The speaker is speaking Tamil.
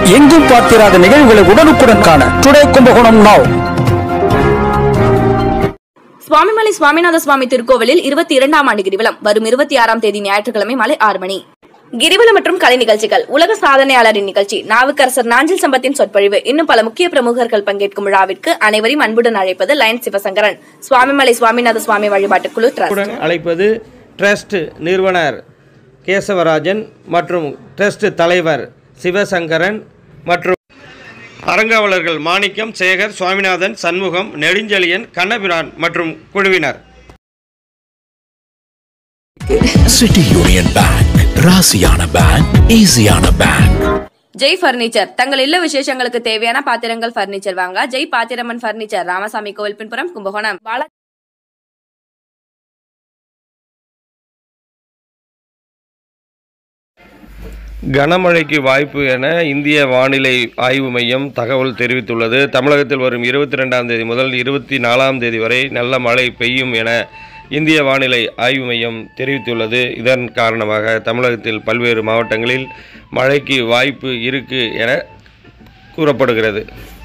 எங்கும் பார்த்திராத நிகழ்வுகளை உடனுக்குடன் காண டுடே கும்பகோணம் நாவ் சுவாமிமலை சுவாமிநாத சுவாமி திருக்கோவிலில் இருபத்தி இரண்டாம் ஆண்டு கிரிவலம் வரும் இருபத்தி ஆறாம் தேதி ஞாயிற்றுக்கிழமை மாலை ஆறு மணி கிரிவலம் மற்றும் கலை நிகழ்ச்சிகள் உலக சாதனையாளரின் நிகழ்ச்சி நாவுக்கரசர் நாஞ்சில் சம்பத்தின் சொற்பொழிவு இன்னும் பல முக்கிய பிரமுகர்கள் பங்கேற்கும் விழாவிற்கு அனைவரையும் அன்புடன் அழைப்பது லயன் சிவசங்கரன் சுவாமிமலை சுவாமிநாத சுவாமி வழிபாட்டுக்குழு ட்ரஸ்ட் உடன் அழைப்பது ட்ரஸ்ட் நிறுவனர் கேசவராஜன் மற்றும் ட்ரஸ்ட் தலைவர் சிவசங்கரன் மற்றும் அறங்காவலர்கள் மாணிக்கம் சேகர் சுவாமிநாதன் சண்முகம் நெடுஞ்செழியன் கண்ணபிரான் மற்றும் குழுவினர் சிட்டி யூனியன் பேங்க் ராசியான பேங்க் ஈஸியான பேங்க் ஜெய் பர்னிச்சர் தங்கள் இல்ல விசேஷங்களுக்கு தேவையான பாத்திரங்கள் பர்னிச்சர் வாங்க ஜெய் பாத்திரமன் பர்னிச்சர் ராமசாமி கோவில் பின்புறம் கும்பகோணம் பாலா கனமழைக்கு வாய்ப்பு என இந்திய வானிலை ஆய்வு மையம் தகவல் தெரிவித்துள்ளது தமிழகத்தில் வரும் இருபத்தி ரெண்டாம் தேதி முதல் இருபத்தி நாலாம் தேதி வரை நல்ல மழை பெய்யும் என இந்திய வானிலை ஆய்வு மையம் தெரிவித்துள்ளது இதன் காரணமாக தமிழகத்தில் பல்வேறு மாவட்டங்களில் மழைக்கு வாய்ப்பு இருக்கு என கூறப்படுகிறது